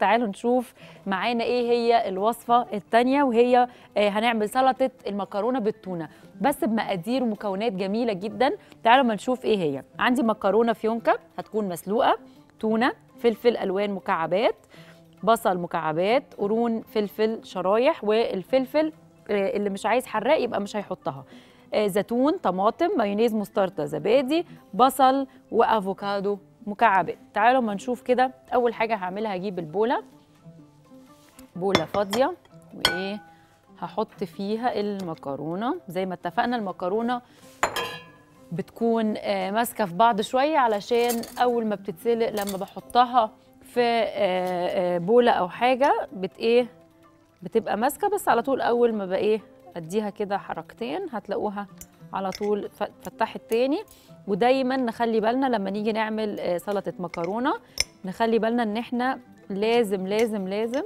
تعالوا نشوف معانا ايه هي الوصفه الثانيه وهي آه، هنعمل سلطه المكرونه بالتونه بس بمقادير ومكونات جميله جدا تعالوا ما نشوف ايه هي عندي مكرونه فيونكه هتكون مسلوقه تونه فلفل الوان مكعبات بصل مكعبات قرون فلفل شرايح والفلفل آه، اللي مش عايز حراق يبقى مش هيحطها آه، زيتون طماطم مايونيز مستردة زبادي بصل وافوكادو مكعبات تعالوا ما نشوف كده اول حاجه هعملها هجيب البوله بوله فاضيه وايه هحط فيها المكرونه زي ما اتفقنا المكرونه بتكون آه، ماسكه في بعض شويه علشان اول ما بتتسلق لما بحطها في آه، آه، بوله او حاجه بت ايه بتبقى ماسكه بس على طول اول ما بقى ايه اديها كده حركتين هتلاقوها على طول ف- فتحت تاني ودايما نخلي بالنا لما نيجي نعمل آه، سلطه مكرونه نخلي بالنا ان احنا لازم لازم لازم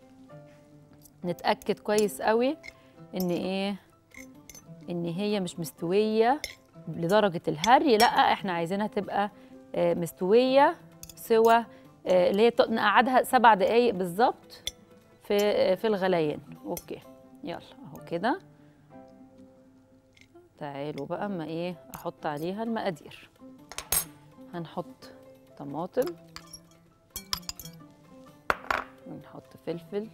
نتاكد كويس قوي ان ايه ان هي مش مستويه لدرجه الهري لا احنا عايزينها تبقى آه، مستويه سوى آه، اللي هي ت- نقعدها سبع دقايق بالظبط في آه، في الغليان اوكي يلا اهو كده تعالوا بقى اما ايه احط عليها المقادير هنحط طماطم ونحط فلفل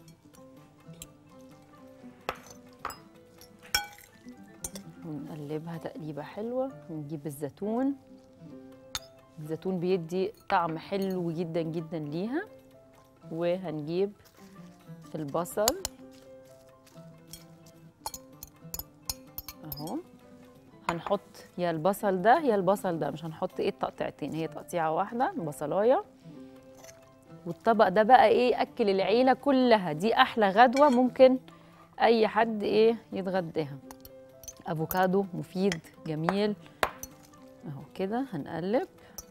ونقلبها تقليبة حلوة ونجيب الزيتون الزيتون بيدي طعم حلو جدا جدا ليها وهنجيب البصل اهو هنحط يا البصل ده يا البصل ده مش هنحط ايه تقطيعتين هي تقطيعه واحده بصلايه والطبق ده بقى ايه اكل العيله كلها دي احلى غدوه ممكن اي حد ايه يتغداها افوكادو مفيد جميل اهو كده هنقلب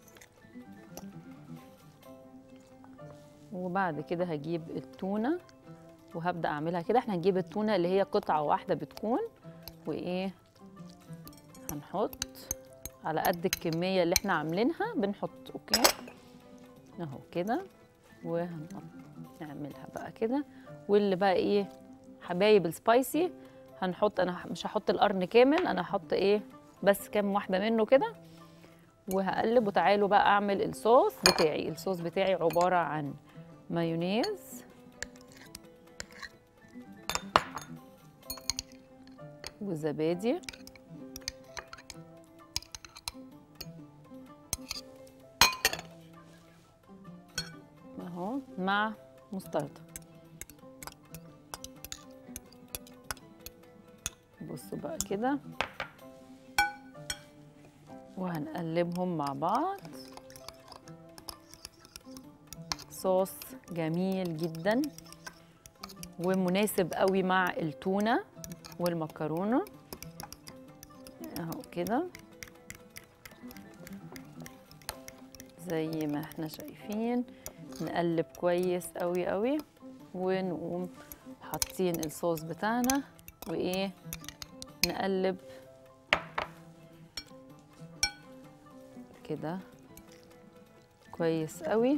وبعد كده هجيب التونه وهبدا اعملها كده احنا هنجيب التونه اللي هي قطعه واحده بتكون وايه هنحط على قد الكميه اللي احنا عاملينها بنحط اوكي اهو كده وهنعملها بقى كده واللي بقى ايه حبايب السبايسي هنحط انا مش هحط القرن كامل انا هحط ايه بس كام واحده منه كده وهقلب وتعالوا بقى اعمل الصوص بتاعي الصوص بتاعي عباره عن مايونيز وزبادي اهو مع مستردة بصوا بقى كده وهنقلبهم مع بعض صوص جميل جدا ومناسب قوي مع التونه والمكرونه اهو كده زي ما احنا شايفين نقلب كويس قوي قوي ونقوم حاطين الصوص بتاعنا وايه نقلب كده كويس قوي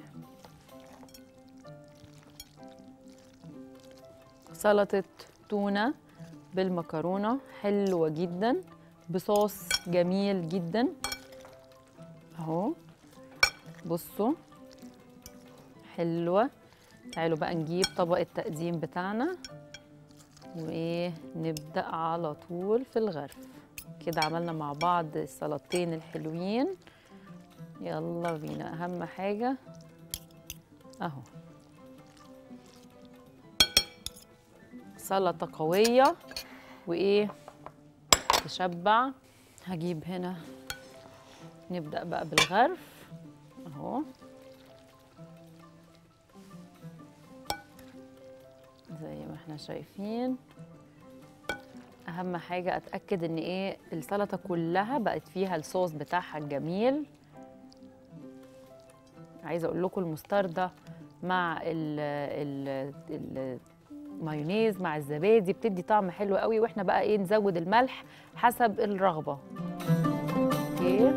سلطة تونة بالمكرونة حلوة جدا بصوص جميل جدا اهو بصوا حلوة تعالوا بقى نجيب طبق التقديم بتاعنا وايه نبدأ على طول في الغرف كده عملنا مع بعض السلطتين الحلوين يلا بينا اهم حاجة اهو سلطة قوية وايه تشبع هجيب هنا نبدأ بقى بالغرف اهو زي ما احنا شايفين اهم حاجة اتأكد ان ايه السلطة كلها بقت فيها الصوص بتاعها الجميل عايزة اقول لكم المستردة مع ال ال ال مايونيز مع الزبادي بتدي طعم حلو قوي واحنا بقى ايه نزود الملح حسب الرغبة اوكي